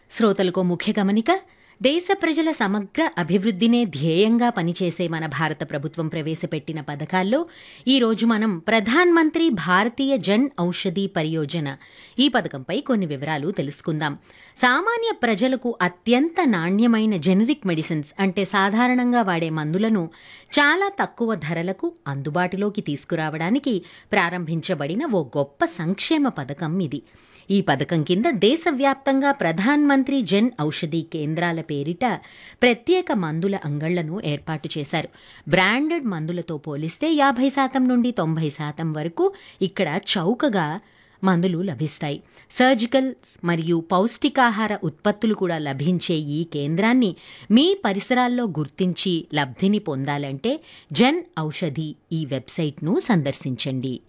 శ్రోతలకు ముఖ్య గమనిక దేశ ప్రజల సమగ్ర అభివృద్ధినే ధ్యేయంగా పనిచేసే మన భారత ప్రభుత్వం ప్రవేశపెట్టిన పథకాల్లో ఈరోజు మనం ప్రధాన్ మంత్రి భారతీయ జన్ ఔషధి పరియోజన ఈ పథకంపై కొన్ని వివరాలు తెలుసుకుందాం సామాన్య ప్రజలకు అత్యంత నాణ్యమైన జెనరిక్ మెడిసిన్స్ అంటే సాధారణంగా వాడే మందులను చాలా తక్కువ ధరలకు అందుబాటులోకి తీసుకురావడానికి ప్రారంభించబడిన ఓ గొప్ప సంక్షేమ పథకం ఇది ఈ పథకం కింద దేశవ్యాప్తంగా ప్రధాన్ మంత్రి జన్ ఔషధి కేంద్రాల పేరిట ప్రత్యేక మందుల అంగళ్లను ఏర్పాటు చేశారు బ్రాండెడ్ మందులతో పోలిస్తే యాభై శాతం నుండి తొంభై శాతం వరకు ఇక్కడ చౌకగా మందులు లభిస్తాయి సర్జికల్ మరియు పౌష్టికాహార ఉత్పత్తులు కూడా లభించే ఈ కేంద్రాన్ని మీ పరిసరాల్లో గుర్తించి లబ్ధిని పొందాలంటే జన్ ఔషధి ఈ వెబ్సైట్ను సందర్శించండి